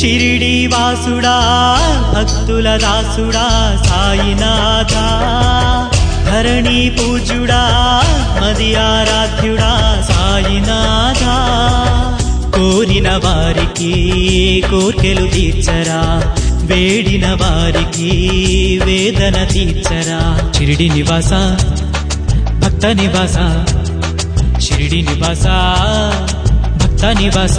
షిరిడి వాసుడా భక్తుల దాసుడా సాయినాథా ధరణి పూజుడా మది ఆరాధ్యుడా సాయినాథా కోరిన వారికి కోర్కెలు తీర్చరా వేడిన వారికి వేదన తీర్చరా షిరిడి నివాస భక్త నివాస షిరిడి నివాస భక్త నివాస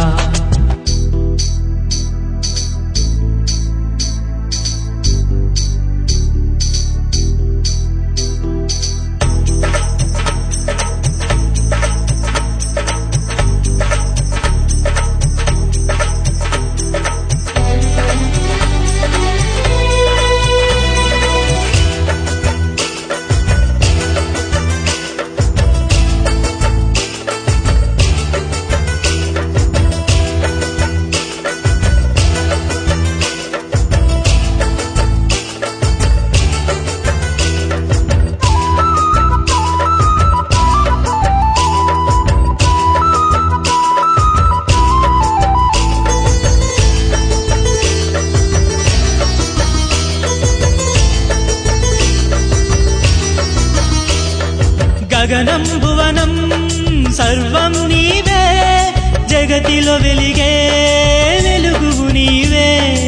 గగనం భువనం సర్వం నీవే జగతిలో వెలిగే వెలుగు నీవే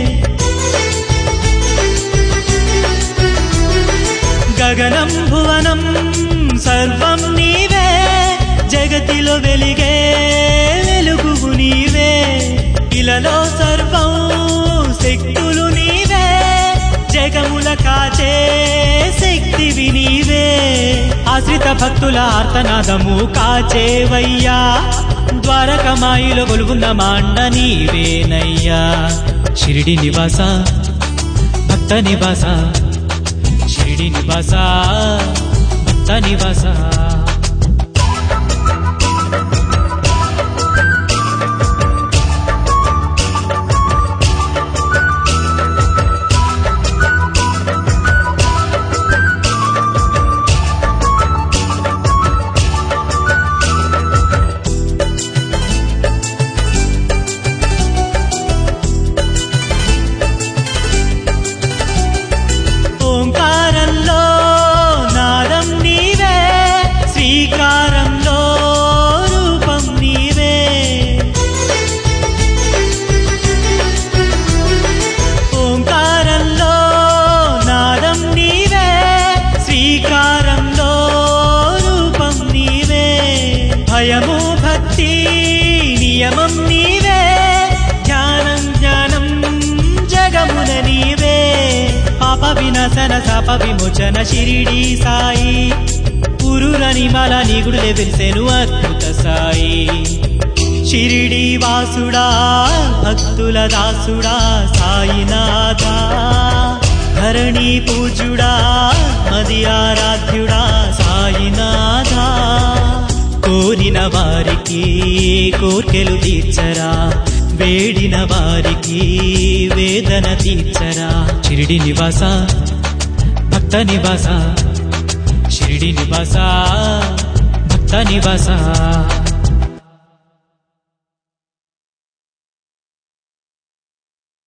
గగనం భువనం సర్వం నీవే జగతిలో వెలిగే వెలుగు నీవే ఇలలో సర్వం శక్తులు నీవే జగముల కాచే శక్తివి నీవే ఆశ్రిత భక్తుల ఆర్తనాదము కాచేవయ్యా ద్వారకమాయిలో కొలువున్న మాండ నీవేనయ్యా షిరిడి నివాస భక్త నివాస షిరిడి నివాస భక్త నివాస ఓంకారంలో నాదం నీవే శ్రీకారంలో రూపం నీవే ఓంకారంలో నాదం నీవే శ్రీకారంలో రూపం నీవే భయము భక్తి నియమం నీవే ధ్యానం జ్ఞానం జగమున నీవే పాప వినాశన శాప విమోచన షిరిడి సాయి పురురని మల నిగుడులే వెలిసెను అద్భుత సాయి షిరిడి వాసుడా భక్తుల దాసుడా సాయినాథా ధరణి పూజుడా మది ఆరాధ్యుడా సాయినాథా కోరిన వారికి కోర్కెలు తీర్చరా వేడిన వారికి వేదన తీర్చరా షిరిడి నివాస భక్త నివాస షిరిడి నివాస భక్త నివాస